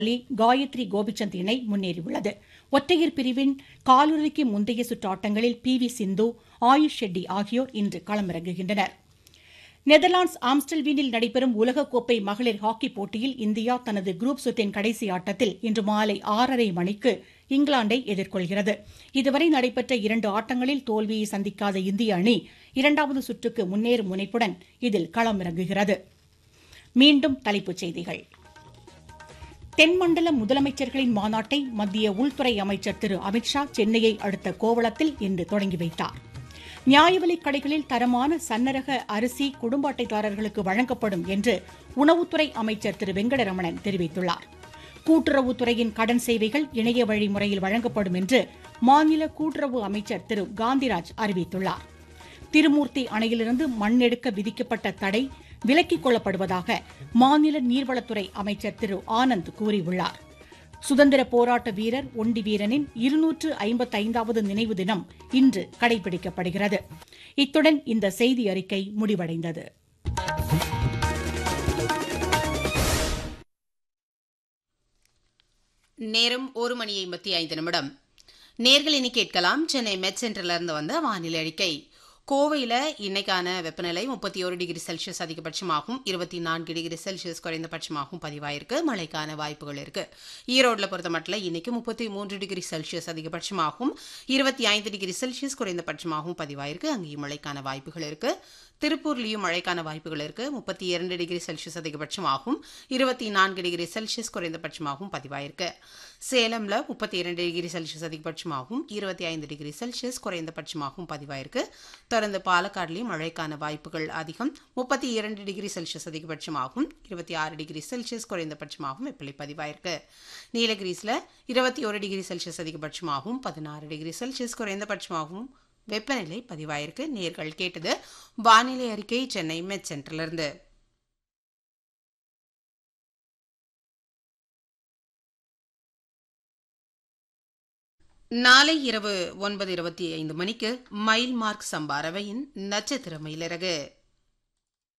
அலி காயத்ரி கோபிச்சந்த் இணை முன்னேறியுள்ளது ஒற்றையர் பிரிவின் காலிறுதிக்கு முந்தைய சுற்று ஆட்டங்களில் பி வி சிந்து ஆயுஷ் ஷெட்டி ஆகியோர் இன்று களமிறங்குகின்றனர் நெதர்லாந்து ஆம்ஸ்டல்வீனில் நடைபெறும் உலகக்கோப்பை மகளிர் ஹாக்கி போட்டியில் இந்தியா தனது குரூப் சுற்றின் கடைசி ஆட்டத்தில் இன்று மாலை ஆறரை மணிக்கு இங்கிலாந்தை எதிர்கொள்கிறது இதுவரை நடைபெற்ற இரண்டு ஆட்டங்களில் தோல்வியை சந்திக்காத இந்திய அணி இரண்டாவது சுற்றுக்கு முன்னேறும் முனைப்புடன் இதில் களமிறங்குகிறது மீண்டும் தலைப்புச் செய்திகள் தென்மண்டல முதலமைச்சர்களின் மாநாட்டை மத்திய உள்துறை அமைச்சர் திரு அமித்ஷா சென்னையை அடுத்த கோவளத்தில் இன்று தொடங்கி வைத்தார் நியாயவிலைக் கடைகளில் தரமான சன்னரக அரிசி குடும்ப அட்டைதாரர்களுக்கு வழங்கப்படும் என்று உணவுத்துறை அமைச்சர் திரு வெங்கடரமணன் தெரிவித்துள்ளார் கூட்டுறவுத்துறையின் கடன் சேவைகள் இணைய வழி முறையில் வழங்கப்படும் என்று மாநில கூட்டுறவு அமைச்சர் திரு காந்திராஜ் அறிவித்துள்ளார் திருமூர்த்தி அணையிலிருந்து மண் எடுக்க விதிக்கப்பட்ட தடை விலக்கிக் கொள்ளப்படுவதாக மாநில நீர்வளத்துறை அமைச்சர் திரு ஆனந்த் கூறியுள்ளார் சுதந்திர போராட்ட வீரர் ஒண்டி வீரனின் இருநூற்று ஐம்பத்தைந்தாவது நினைவு தினம் இன்று கடைபிடிக்கப்படுகிறது இத்துடன் இந்த செய்தி அறிக்கை முடிவடைந்தது நேரம் ஒரு மணி ஐம்பத்தி ஐந்து நிமிடம் நேர்கள் இனி கேட்கலாம் சென்னை மெட் சென்டர்லேருந்து வந்த வானிலை அறிக்கை கோவையில் இன்னைக்கான வெப்பநிலை முப்பத்தி ஒரு டிகிரி செல்சியஸ் அதிகபட்சமாகவும் இருபத்தி நான்கு டிகிரி செல்சியஸ் குறைந்தபட்சமாகவும் பதிவாயிருக்கு மழைக்கான வாய்ப்புகள் இருக்கு ஈரோட்டில் பொறுத்த மட்டும் இன்னைக்கு முப்பத்தி மூன்று டிகிரி செல்சியஸ் அதிகபட்சமாகவும் இருபத்தி ஐந்து டிகிரி செல்சியஸ் குறைந்தபட்சமாகவும் பதிவாயிருக்கு அங்கேயும் மழைக்கான வாய்ப்புகள் இருக்கு திருப்பூர்லேயும் மழைக்கான வாய்ப்புகள் இருக்கு முப்பத்தி இரண்டு டிகிரி செல்சியஸ் அதிகபட்சமாகவும் இருபத்தி நான்கு டிகிரி செல்சியஸ் குறைந்தபட்சமாகவும் பதிவாயிருக்கு சேலம்ல முப்பத்தி இரண்டு டிகிரி செல்சியஸ் அதிகபட்சமாகவும் இருபத்தி ஐந்து டிகிரி செல்சியஸ் குறைந்தபட்சமாகவும் பதிவாயிருக்கு தொடர்ந்து பாலக்காடுலேயும் மழைக்கான வாய்ப்புகள் அதிகம் முப்பத்தி இரண்டு டிகிரி செல்சியஸ் அதிகபட்சமாகவும் இருபத்தி ஆறு டிகிரி செல்சியஸ் குறைந்தபட்சமாகவும் வெப்பநிலை பதிவாயிருக்கு நீலகிரிஸில் இருபத்தி ஒரு டிகிரி செல்சியஸ் அதிகபட்சமாகவும் பதினாறு டிகிரி செல்சியஸ் குறைந்தபட்சமாகவும் வெப்பநிலை பதிவாயிருக்கு நேர்கள் கேட்டது வானிலை அறிக்கை சென்னை மெட் சென்டர்லேருந்து நாளை இரவு ஒன்பது இருபத்தி ஐந்து மணிக்கு மைல் மார்க் சம்பாரவையின் நட்சத்திர மயிலிறகு